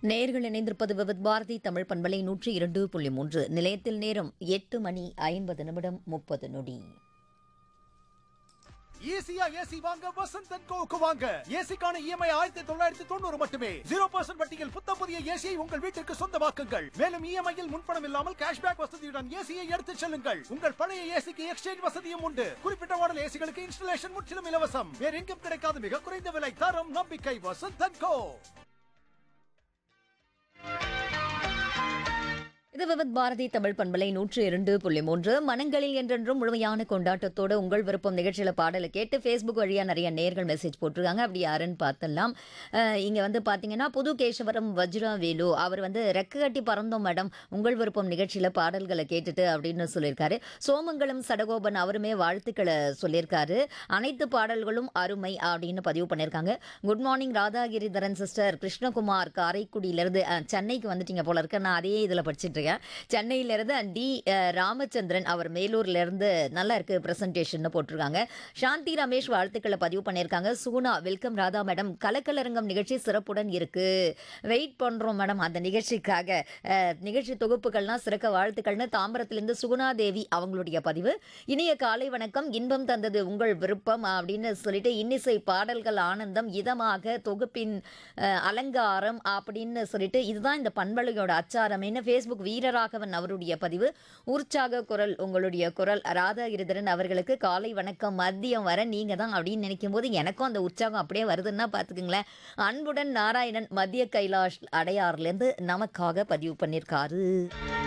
நேர்கள் இணைந்திருப்பது விவித் பாரதி தமிழ் பண்பலை நூற்றி இரண்டு புள்ளி மூன்று நிலையத்தில் நேரம் எட்டு மணி ஐம்பது நிமிடம் முப்பது நொடி ஈஸியா ஏசி வாங்க வசந்த் அண்ட் கோவுக்கு வாங்க ஏசிக்கான இஎம்ஐ ஆயிரத்தி தொள்ளாயிரத்தி தொண்ணூறு மட்டுமே ஜீரோ பர்சன்ட் வட்டியில் புத்த புதிய ஏசியை உங்கள் வீட்டிற்கு சொந்தமாக்குங்கள் மேலும் இஎம்ஐயில் முன்பணம் இல்லாமல் கேஷ்பேக் வசதியுடன் ஏசியை எடுத்துச் செல்லுங்கள் உங்கள் பழைய ஏசிக்கு எக்ஸ்சேஞ்ச் வசதியும் உண்டு குறிப்பிட்ட மாடல் ஏசிகளுக்கு இன்ஸ்டலேஷன் முற்றிலும் இலவசம் வேற எங்கும் கிடைக்காத மிக குறைந்த விலை தரம் நம்பிக்கை வசந்த் அண்ட் கோ இது விவித் பாரதி தமிழ் பண்பலை நூற்றி இரண்டு புள்ளி மூன்று மனங்களில் என்றென்றும் முழுமையான கொண்டாட்டத்தோட உங்கள் விருப்பம் நிகழ்ச்சியில பாடலை கேட்டு ஃபேஸ்புக் வழியா நிறைய நேர்கள் மெசேஜ் போட்டிருக்காங்க அப்படி யாருன்னு பார்த்தலாம் அஹ், இங்க வந்து பாத்தீங்கன்னா புது கேசவரம் வஜ்ரா வேலு அவர் வந்து ரெக்க கட்டி பறந்தோம் மேடம் உங்கள் விருப்பம் நிகழ்ச்சியில பாடல்களை கேட்டுட்டு அப்படின்னு சொல்லியிருக்காரு சோமங்கலம் சடகோபன் அவருமே வாழ்த்துக்களை சொல்லியிருக்காரு அனைத்து பாடல்களும் அருமை அப்படின்னு பதிவு பண்ணியிருக்காங்க good morning Radhagiridharan sister Krishnakumar காரைக்குடியிலிருந்து அஹ், சென்னைக்கு வந்துட்டீங்க போல இருக்கு நான் அதே இதில் படிச்சிட்டு இருக்கேன் சென்னையிலிருந்து டி அஹ், ராமச்சந்திரன் அவர் மேலூர்ல இருந்து நல்லா இருக்கு பிரசன்டேஷன் போட்டிருக்காங்க சாந்தி ரமேஷ் வாழ்த்துக்களை பதிவு பண்ணியிருக்காங்க சுகுணா வெல்கம் ராதா மேடம் கலக்கலரங்கம் நிகழ்ச்சி சிறப்புடன் இருக்கு வெயிட் பண்றோம் மேடம் அந்த நிகழ்ச்சிக்காக அஹ், நிகழ்ச்சி தொகுப்புகள்லாம் சிறக்க வாழ்த்துக்கள்னு தாம்பரத்திலிருந்து சுகுணா தேவி அவங்களுடைய பதிவு இனிய காலை வணக்கம் இன்பம் தந்தது உங்கள் விருப்பம் அப்படின்னு சொல்லிட்டு இன்னிசை பாடல்கள் ஆனந்தம் இதமாக தொகுப்பின் அஹ், அலங்காரம் அப்படின்னு சொல்லிட்டு இதுதான் இந்த பண்பலையோட அச்சாரம் என்ன ஃபேஸ்புக் வீரராகவன் அவருடைய பதிவு உற்சாக குரல் உங்களுடைய குரல் ராதாகிரிதரன் அவர்களுக்கு காலை வணக்கம் மதியம் வர நீங்க தான் அப்படின்னு நினைக்கும் போது எனக்கும் அந்த உற்சாகம் அப்படியே வருதுன்னா பார்த்துக்குங்களேன் அன்புடன் நாராயணன் மத்திய கைலாஷ் அடையாறுலேருந்து நமக்காக பதிவு பண்ணியிருக்காரு